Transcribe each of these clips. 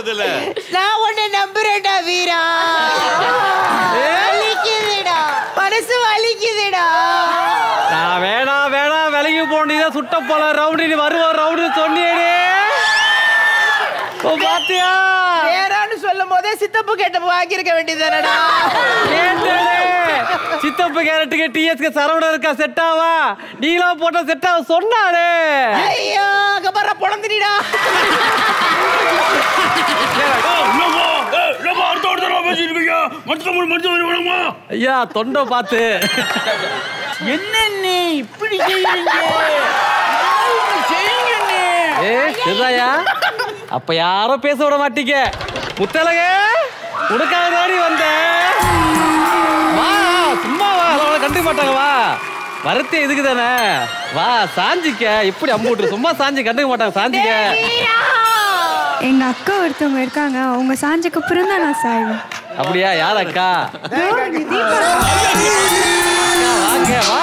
போதில்ல நான் உன்னை நம்புறேன்டா வீரா வலிக்குதுடா மனசு வலிக்குதுடா நான் வேணா வேணா விலகி போனீங்க சுட்ட போல ரவுண்டு நீ வருவ ரவுண்டு சொன்னியடே ஓ பாத்தியா வேறான்னு சொல்லும் போதே சித்தப்பு கேட்ட வாங்கியிருக்க வேண்டியதுதானடா கேட்டடே சித்தப்பு கேரட்டுக்கு டிஎஸ்க்கு சரவணன் இருக்கா செட் ஆவா நீலா போட்ட செட் ஆவ சொன்னாடே ஐயோ அங்க பாரு பொழந்துடிடா ஐயா தொண்டை பார்த்து என்ன நீ இப்படி செய்யறீங்க செய்யுங்க ஏ சிதாயா அப்ப யாரும் பேச விட மாட்டீங்க முத்தலகே உனக்காக தாடி வந்தேன் வா சும்மா வா அதோட கண்டுக்க மாட்டாங்க வா வரத்தே இதுக்கு தானே வா சாஞ்சிக்க இப்படி அம்பூட்டு சும்மா சாஞ்சி கண்டுக்க மாட்டாங்க சாஞ்சிக்க எங்க அக்கா ஒருத்தவங்க இருக்காங்க அவங்க சாஞ்சக்கு அப்புறம் தான் நான் சாய்வேன் அப்படியா யார் அக்கா அக்கா, வாங்க வா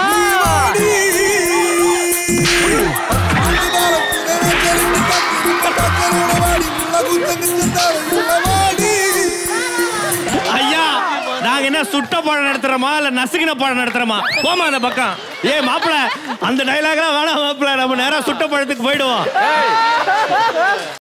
ஐயா நாங்க என்ன சுட்ட பாடம் நடத்துறோமா இல்ல நசுக்கின பாடம் நடத்துறோமா போமா அந்த பக்கம் ஏ மாப்பிள அந்த டைலாக்லாம் வேணாம் மாப்பிள நம்ம நேரா சுட்ட பழத்துக்கு போயிடுவோம்